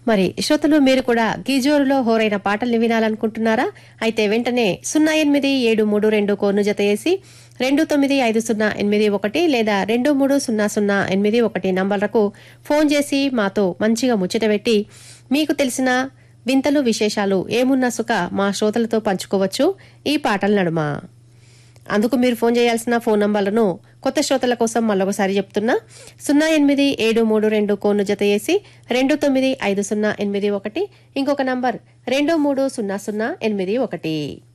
మరి శ్రోతలు మీరు కూడా గీజోరులో హోరైన పాటల్ని వినాలనుకుంటున్నారా అయితే వెంటనే సున్నా ఎనిమిది ఏడు మూడు రెండు కోర్ను జత వేసి రెండు తొమ్మిది ఐదు సున్నా ఎనిమిది ఒకటి లేదా రెండు మూడు సున్నా సున్నా ఎనిమిది ఒకటి నంబర్లకు ఫోన్ చేసి మాతో మంచిగా ముచ్చట పెట్టి మీకు తెలిసిన వింతలు విశేషాలు ఏమున్నా సుఖ మా శ్రోతలతో పంచుకోవచ్చు ఈ పాటల నడుమ అందుకు మీరు ఫోన్ చేయాల్సిన ఫోన్ నంబర్లను కొత్త శ్రోతల కోసం మళ్ళొకసారి చెప్తున్నా సున్నా ఎనిమిది ఏడు మూడు రెండు కోన్ను జత చేసి రెండు తొమ్మిది ఐదు సున్నా ఎనిమిది ఒకటి ఇంకొక నంబర్ రెండు మూడు సున్నా సున్నా ఎనిమిది ఒకటి